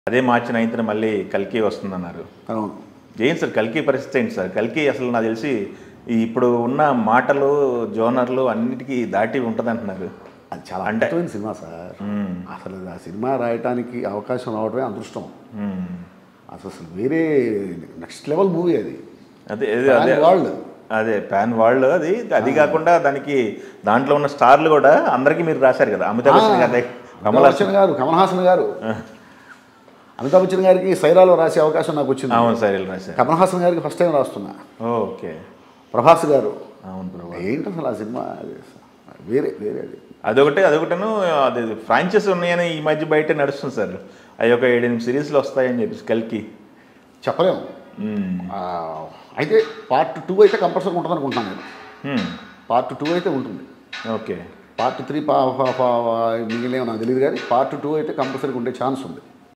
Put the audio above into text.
అదే మార్చి నైన్త్న మళ్ళీ కల్కి వస్తుందన్నారు అవును ఏం సార్ కల్కి పరిస్థితి ఏంటి సార్ కల్కి అసలు నాకు తెలిసి ఈ ఇప్పుడు ఉన్న మాటలు జోనర్లు అన్నిటికీ దాటి ఉంటుందంటున్నారు అది చాలా అంటే- అద్భుతమైన సినిమా సార్ మ్మ్. అసలు ఆ సినిమా రాయటానికి అవకాశం రావడమే అదృష్టం మ్మ్. అసలు అసలు వేరే నెక్స్ట్ లెవెల్ మూవీ అది అదే అదే అదే వరల్డ్ అదే పాన్ వరల్డ్ అది అది కాకుండా దానికి దాంట్లో ఉన్న స్టార్లు కూడా అందరికీ మీరు రాశారు కదా అమితాబ్ బచ్చన్ గారి కమల్ కమల్ హాసన్ బచ్చన్ గారు కమల్ హాసన్ గారు అమితాబ్ బచ్చన్ గారికి సైరాలో రాసే అవకాశం నాకు వచ్చింది అవును సార్ వీళ్ళు రాశారు కమల్ హాసన్ గారికి ఫస్ట్ టైం రాస్తున్నా ఓకే ప్రభాస్ గారు అవును ప్రభు ఏంటి అసలు ఆ సినిమా అది వేరే వేరే అది అదొకటి అదొకటను అది ఫ్రాంచైజ్ ఉన్నాయని ఈ మధ్య బయట నడుస్తుంది సార్ అవి ఒక ఏడెనిమిది సిరీస్లు వస్తాయని చెప్పేసి కల్కి చెప్పలేము మ్మ్. ఆ, అయితే పార్ట్ టూ అయితే కంపల్సరీ ఉంటుంది అనుకుంటున్నాను నేను మ్మ్. పార్ట్ టూ అయితే ఉంటుంది ఓకే పార్ట్ త్రీ పా మిగిలిన నాకు తెలియదు కానీ పార్ట్ టూ అయితే కంపల్సరీగా ఉండే ఛాన్స్ ఉంది